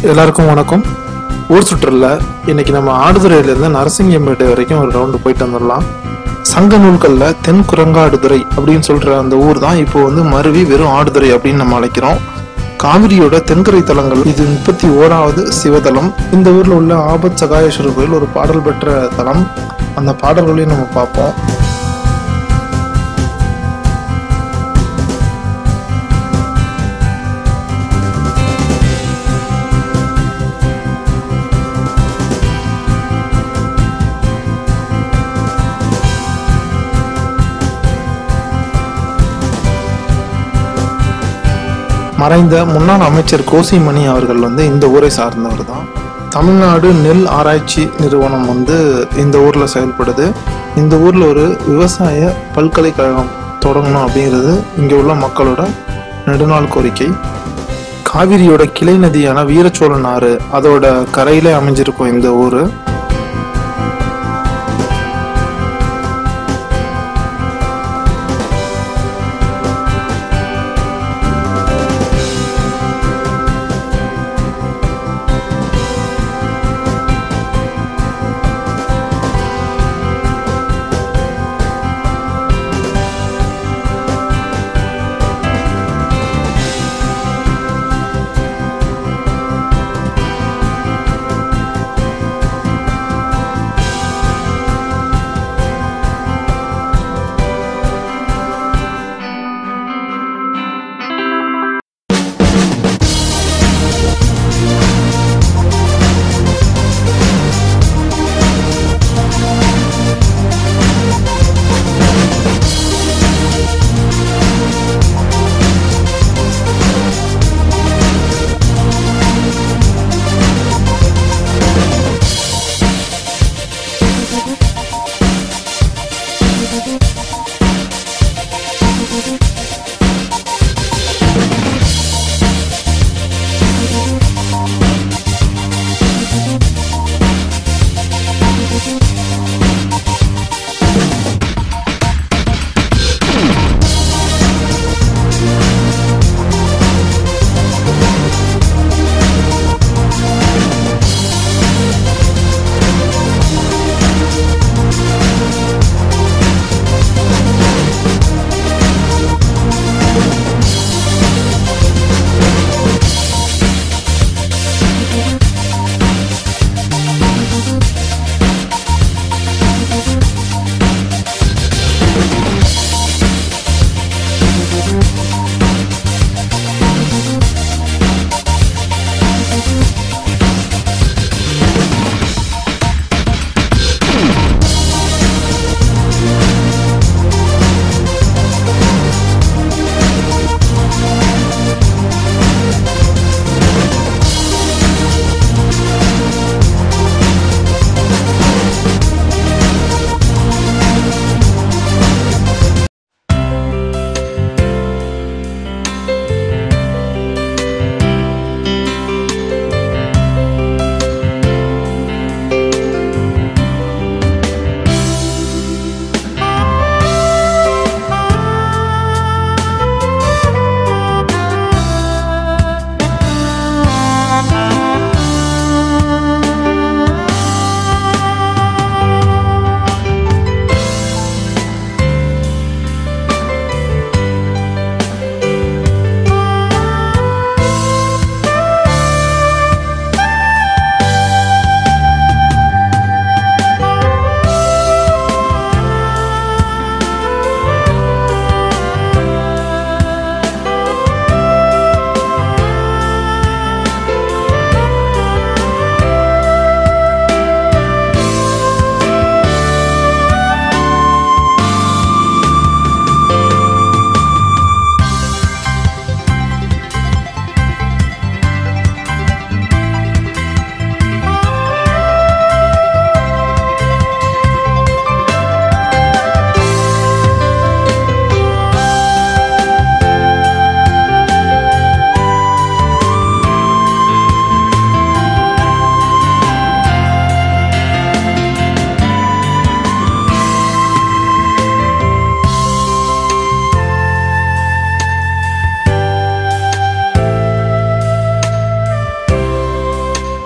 எல்லாருக்கும் வணக்கம் ஊர் சுற்றுல இன்னைக்கு நம்ம ஆடுதுறையிலேருந்து நரசிங்கம்பேட்டை வரைக்கும் ஒரு ரவுண்டு போயிட்டு வந்துடலாம் சங்க நூல்கள்ல தென் குரங்காடுதுறை அப்படின்னு சொல்ற அந்த ஊர் தான் இப்போ வந்து மருவி வெறும் ஆடுதுறை அப்படின்னு நம்ம அழைக்கிறோம் காவிரியோட தென்கரை தலங்கள் இது முப்பத்தி ஓராவது சிவதலம் இந்த ஊர்ல உள்ள ஆபத் சகாயேஸ்வரர் கோயில் ஒரு பாடல் பெற்ற தலம் அந்த பாடல்களையும் நம்ம பார்ப்போம் மறைந்த முன்னாள் அமைச்சர் கோசிமணி அவர்கள் வந்து இந்த ஊரை சார்ந்தவர் தான் தமிழ்நாடு நெல் ஆராய்ச்சி நிறுவனம் வந்து இந்த ஊரில் செயல்படுது இந்த ஊரில் ஒரு விவசாய பல்கலைக்கழகம் தொடங்கணும் அப்படிங்கிறது இங்கே உள்ள மக்களோட நெடுநாள் கோரிக்கை காவிரியோட கிளை நதியான வீரச்சோழன் ஆறு அதோட கரையிலே அமைஞ்சிருக்கும் இந்த ஊர்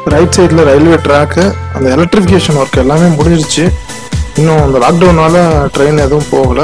ரைட் சைடில் ரயில்வே ட்ராக்கு அந்த எலக்ட்ரிஃபிகேஷன் ஒர்க் எல்லாமே முடிஞ்சிருச்சு இன்னும் அந்த லாக்டவுனால ட்ரெயின் எதுவும் போகல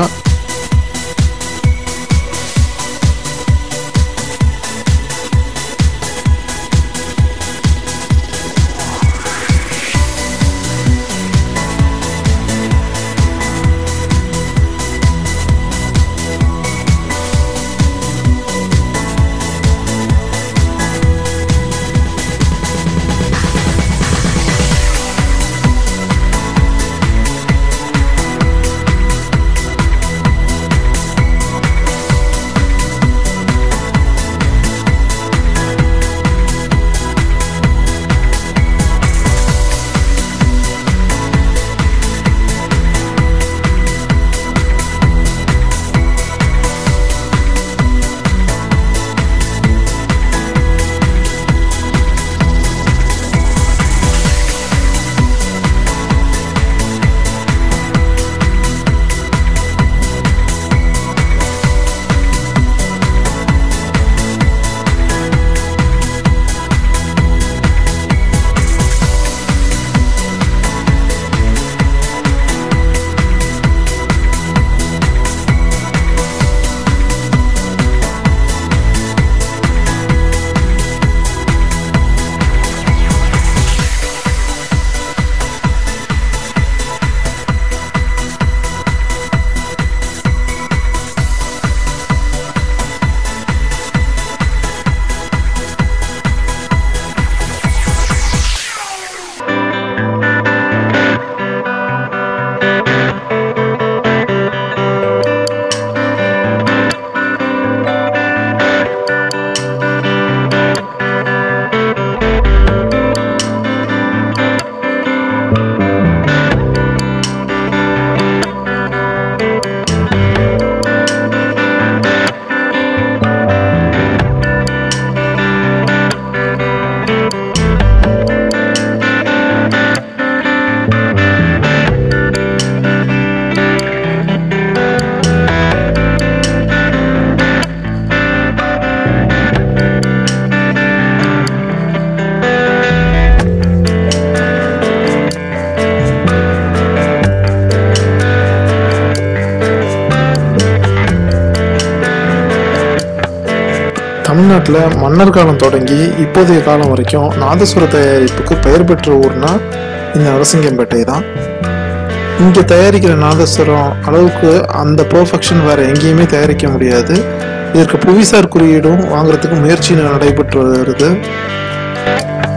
தமிழ்நாட்டில் மன்னர் காலம் தொடங்கி இப்போதைய காலம் வரைக்கும் நாதஸ்வர தயாரிப்புக்கு பெயர் பெற்ற ஊர்னா இந்த நரசிங்கம்பேட்டை தான் இங்கே தயாரிக்கிற நாதஸ்வரம் அளவுக்கு அந்த பெர்ஃபெக்ஷன் வேற எங்கேயுமே தயாரிக்க முடியாது இதற்கு புவிசார் குறியீடும் வாங்குறதுக்கு முயற்சி நடைபெற்று வருது